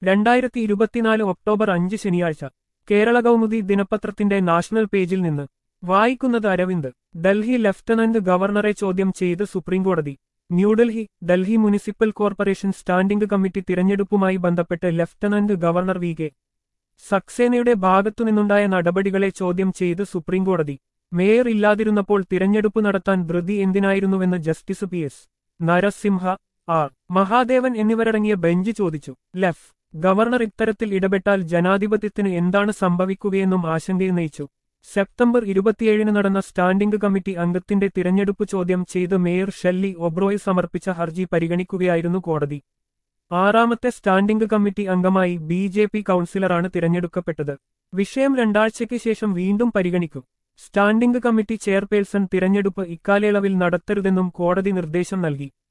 രണ്ടായിരത്തി ഇരുപത്തിനാല് ഒക്ടോബർ അഞ്ച് ശനിയാഴ്ച കേരള കൗമുദി ദിനപത്രത്തിന്റെ നാഷണൽ പേജിൽ നിന്ന് വായിക്കുന്നത് അരവിന്ദ് ഡൽഹി ലഫ്റ്റനന്റ് ഗവർണറെ ചോദ്യം ചെയ്ത് സുപ്രീംകോടതി New Delhi Delhi municipal corporation standing committee തിരഞ്ഞെടുപ്പുമായി ബന്ധപ്പെട്ട് ലഫ്റ്റനന്റ് ഗവർണർ വി കെ സക്സേനയുടെ ഭാഗത്തുനിന്നുണ്ടായ നടപടികളെ ചോദ്യം ചെയ്ത് സുപ്രീംകോടതി മേയർ ഇല്ലാതിരുന്നപ്പോൾ തിരഞ്ഞെടുപ്പ് നടത്താൻ ധൃതി എന്തിനായിരുന്നുവെന്ന് justice P S Narasimha R Mahadevan എന്നിവരടങ്ങിയ ബെഞ്ച് ചോദിച്ചു ലെഫ് ഗവർണർ ഇത്തരത്തിൽ ഇടപെട്ടാൽ ജനാധിപത്യത്തിന് എന്താണ് സംഭവിക്കുകയെന്നും ആശങ്കയുന്നയിച്ചു സെപ്റ്റംബർ ഇരുപത്തിയേഴിന് നടന്ന സ്റ്റാൻഡിംഗ് കമ്മിറ്റി അംഗത്തിന്റെ തിരഞ്ഞെടുപ്പ് ചോദ്യം ചെയ്ത് മേയർ ഷെല്ലി ഒബ്രോയ് സമർപ്പിച്ച ഹർജി പരിഗണിക്കുകയായിരുന്നു കോടതി ആറാമത്തെ സ്റ്റാൻഡിംഗ് കമ്മിറ്റി അംഗമായി ബി ജെ പി കൗൺസിലറാണ് തിരഞ്ഞെടുക്കപ്പെട്ടത് വിഷയം രണ്ടാഴ്ചയ്ക്ക് ശേഷം വീണ്ടും പരിഗണിക്കും സ്റ്റാൻഡിംഗ് കമ്മിറ്റി ചെയർപേഴ്സൺ തിരഞ്ഞെടുപ്പ് ഇക്കാലയളവിൽ നടത്തരുതെന്നും കോടതി നിർദ്ദേശം നൽകി